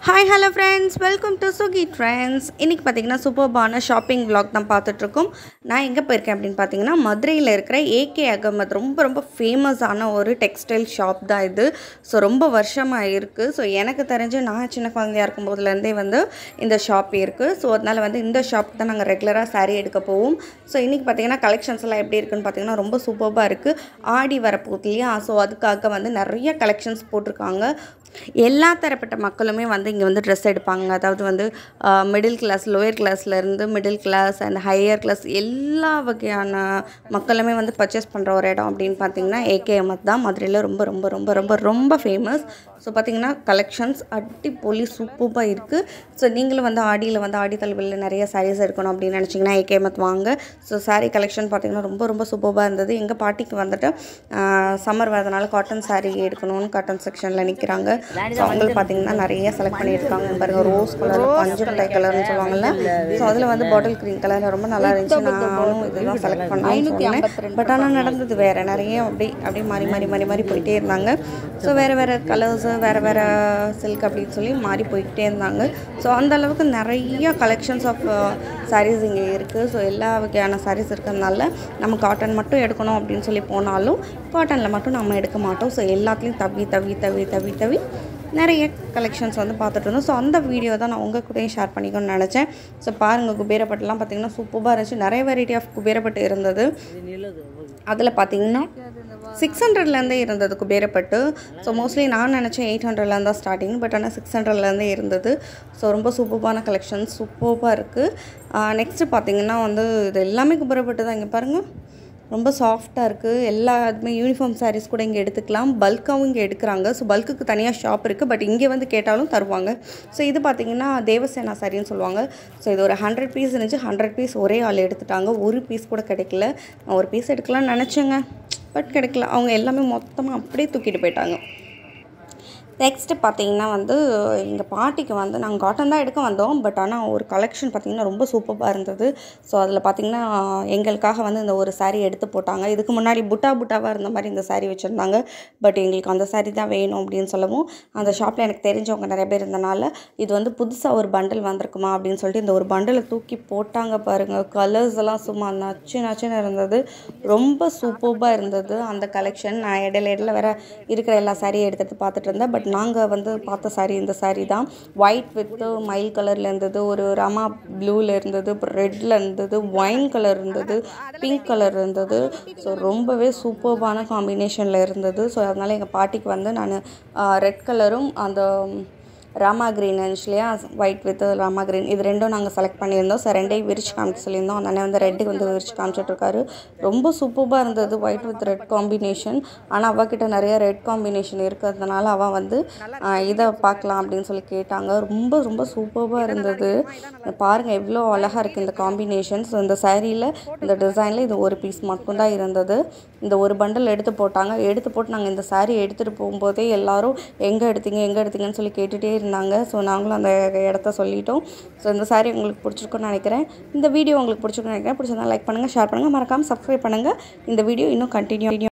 hi hello friends welcome to Suki trends இன்றைக்கி பார்த்தீங்கன்னா சூப்பர்பான ஷாப்பிங் vlog தான் பார்த்துட்ருக்கோம் நான் எங்கே போயிருக்கேன் அப்படின்னு பார்த்தீங்கன்னா மதுரையில் இருக்கிற ஏகே அகமத் ரொம்ப ரொம்ப ஃபேமஸான ஒரு டெக்ஸ்டைல் ஷாப் தான் இது ஸோ ரொம்ப வருஷமாக இருக்குது ஸோ எனக்கு தெரிஞ்சு நான் சின்ன குழந்தையா இருக்கும் போதுலேருந்தே வந்து இந்த ஷாப் இருக்குது ஸோ அதனால் வந்து இந்த ஷாப் தான் நாங்கள் ரெகுலராக saree எடுக்க போவோம் ஸோ இன்றைக்கி பார்த்தீங்கன்னா கலெக்ஷன்ஸ் எல்லாம் எப்படி இருக்குன்னு பார்த்தீங்கன்னா ரொம்ப சூப்பராக இருக்குது ஆடி வரப்போகுது இல்லையா ஸோ அதுக்காக வந்து நிறைய கலெக்ஷன்ஸ் போட்டிருக்காங்க எல்லா தரப்பட்ட மக்களுமே வந்து இங்கே வந்து ட்ரெஸ் எடுப்பாங்க அதாவது வந்து மிடில் கிளாஸ் லோயர் கிளாஸ்லேருந்து middle class and higher class எல்லா வகையான மக்களுமே வந்து பர்ச்சேஸ் பண்ணுற ஒரு இடம் அப்படின்னு பார்த்தீங்கன்னா ஏகேஎம்எத் தான் மதுரையில் ரொம்ப ரொம்ப ரொம்ப ரொம்ப ரொம்ப ஃபேமஸ் ஸோ பார்த்தீங்கன்னா கலெக்ஷன்ஸ் அடிப்பொலி சூப்பராக இருக்குது ஸோ நீங்களும் வந்து ஆடியில் வந்து ஆடி தள்ளுபடியில் நிறைய சாரீஸ் எடுக்கணும் அப்படின்னு நினச்சிங்கன்னா ஏகேஎம்எத் வாங்க ஸோ saree கலெக்ஷன் பார்த்தீங்கன்னா ரொம்ப ரொம்ப சூப்பராக இருந்தது எங்கள் பாட்டிக்கு வந்துட்டு சம்மர் வரதுனால காட்டன் saree எடுக்கணும்னு காட்டன் செக்ஷனில் நிற்கிறாங்க ஸோ அவங்களுக்கு பார்த்தீங்கன்னா நிறைய செலக்ட் பண்ணியிருக்காங்க பாருங்க ரோஸ் கலர் பஞ்சு மிட்டாய் கலர்னு சொல்லுவாங்கல்ல ஸோ அதில் வந்து பாட்டில் க்ரீன் கலர் ரொம்ப நல்லா இருந்துச்சு நானும் இதெல்லாம் செலக்ட் பண்ணணும்னு சொன்னேன் பட் ஆனால் நடந்தது வேறு நிறைய அப்படி அப்படியே மாறி மாறி மாறி மாறி போயிட்டே இருந்தாங்க ஸோ வேறு வேறு கலர்ஸு வேறு வேறு சில்க் அப்படின்னு சொல்லி மாறி போய்கிட்டே இருந்தாங்க ஸோ அந்த அளவுக்கு நிறைய கலெக்ஷன்ஸ் ஆஃப் சாரீஸ் இங்கே இருக்குது ஸோ எல்லா வகையான சாரீஸ் இருக்கிறதுனால நம்ம காட்டன் மட்டும் எடுக்கணும் அப்படின்னு சொல்லி போனாலும் காட்டனில் மட்டும் நம்ம எடுக்க மாட்டோம் ஸோ எல்லாத்துலேயும் தவி தவி தவி தவி தவி நிறைய கலெக்ஷன்ஸ் வந்து பார்த்துட்டு இருந்தோம் ஸோ அந்த வீடியோ தான் நான் உங்கள் கூடயும் ஷேர் பண்ணிக்கணும்னு நினச்சேன் ஸோ பாருங்கள் குபேரப்பட்டுலாம் பார்த்தீங்கன்னா சூப்பராக இருந்துச்சு நிறைய வெரைட்டி ஆஃப் குபேரப்பட்டு இருந்தது அதில் பார்த்தீங்கன்னா சிக்ஸ் ஹண்ட்ரட்லேருந்தே இருந்தது குபேரப்பட்டு ஸோ மோஸ்ட்லி நான் நினச்சேன் எயிட் ஹண்ட்ரட்லேருந்து தான் ஸ்டார்டிங் பட் ஆனால் சிக்ஸ் ஹண்ட்ரட்லேருந்தே இருந்தது ஸோ ரொம்ப சூப்பரான கலெக்ஷன் சூப்பராக இருக்குது நெக்ஸ்ட்டு பார்த்தீங்கன்னா வந்து இது எல்லாமே குபேரப்பட்டு தான் இங்கே பாருங்கள் ரொம்ப சாஃப்டாக இருக்குது எல்லா இதுமே யூனிஃபார்ம் சாரீஸ் கூட இங்கே எடுத்துக்கலாம் பல்காகவும் இங்கே எடுக்கிறாங்க ஸோ பல்க்குக்கு தனியாக ஷாப் இருக்குது பட் இங்கே வந்து கேட்டாலும் தருவாங்க ஸோ இது பார்த்தீங்கன்னா தேவசேனா சாரின்னு சொல்லுவாங்க ஸோ இது ஒரு ஹண்ட்ரட் பீஸ் இருந்துச்சு ஹண்ட்ரட் பீஸ் ஒரே ஆள் எடுத்துட்டாங்க ஒரு பீஸ் கூட கிடைக்கல நான் ஒரு பீஸ் எடுக்கலாம்னு நினச்சேங்க பட் கிடைக்கல அவங்க எல்லாமே மொத்தமாக அப்படியே தூக்கிட்டு போயிட்டாங்க நெக்ஸ்ட்டு பார்த்தீங்கன்னா வந்து எங்கள் பாட்டிக்கு வந்து நாங்கள் காட்டன் தான் எடுக்க வந்தோம் பட் ஆனால் ஒரு கலெக்ஷன் பார்த்திங்கன்னா ரொம்ப சூப்பராக இருந்தது ஸோ அதில் பார்த்திங்கன்னா எங்களுக்காக வந்து இந்த ஒரு saree எடுத்து போட்டாங்க இதுக்கு முன்னாடி புட்டா புட்டாவாக இருந்த மாதிரி இந்த saree வச்சுருந்தாங்க பட் எங்களுக்கு அந்த saree தான் வேணும் அப்படின்னு சொல்லவும் அந்த ஷாப்பில் எனக்கு தெரிஞ்சவங்க நிறைய பேர் இருந்தனால இது வந்து புதுசாக ஒரு பண்டில் வந்திருக்குமா அப்படின்னு சொல்லிட்டு இந்த ஒரு பண்டிலை தூக்கி போட்டாங்க பாருங்கள் கலர்ஸ் எல்லாம் சும்மா நச்சு நச்சுன்னு இருந்தது ரொம்ப சூப்பராக இருந்தது அந்த கலெக்ஷன் நான் இடையில இடையில வேற இருக்கிற எல்லா சாரியும் எடுத்துகிட்டு பார்த்துட்டு இருந்தேன் பட் நாங்கள் வந்து பார்த்த சாரி இந்த சாரி தான் ஒயிட் வித்து மயில் கலரில் இருந்தது ஒரு ராமா ப்ளூவில் இருந்தது அப்புறம் ரெட்டில் இருந்தது ஒயின் கலர் இருந்தது பிங்க் கலர் இருந்தது ஸோ ரொம்பவே சூப்பர்பான காம்பினேஷனில் இருந்தது ஸோ அதனால் எங்கள் பாட்டிக்கு வந்து நான் ரெட் கலரும் அந்த ராமா கிரீன் இருந்துச்சு இல்லையா ஒயிட் வித் ராமா கிரீன் இது ரெண்டும் நாங்கள் செலக்ட் பண்ணியிருந்தோம் ஸோ ரெண்டையும் விரிச்சு காமிக்க சொல்லியிருந்தோம் அந்த அண்ணன் வந்து ரெட்டுக்கு வந்து விரிச்சு காமிச்சிட்ருக்காரு ரொம்ப சூப்பராக இருந்தது ஒயிட் வித் ரெட் காம்பினேஷன் ஆனால் அவகிட்ட நிறைய ரெட் காம்பினேஷன் இருக்கிறதுனால அவள் வந்து ஆஹ், இதை பார்க்கலாம் அப்படின்னு சொல்லி கேட்டாங்க ரொம்ப ரொம்ப சூப்பராக இருந்தது பாருங்கள் எவ்வளோ அழகாக இருக்குது இந்த காம்பினேஷன் ஸோ இந்த சாரியில் இந்த டிசைனில் இது ஒரு பீஸ் மட்டும்தான் இருந்தது இந்த ஒரு பண்டல் எடுத்து போட்டாங்க எடுத்து போட்டு நாங்கள் இந்த saree எடுத்துகிட்டு போகும்போதே எல்லாரும் எங்கே எடுத்தீங்க எங்கே எடுத்தீங்கன்னு சொல்லி கேட்டுகிட்டே இருந்தாங்க ஸோ நாங்களும் அந்த இடத்த சொல்லிட்டோம் ஸோ இந்த saree உங்களுக்கு பிடிச்சிருக்குன்னு நினைக்கிறேன் இந்த வீடியோ உங்களுக்கு பிடிச்சிருக்குன்னு நினைக்கிறேன் பிடிச்சிருந்தா லைக் பண்ணுங்கள் ஷேர் பண்ணுங்கள் மறக்காமல் சப்ஸ்கிரைப் பண்ணுங்கள் இந்த வீடியோ இன்னும் கண்டினியூ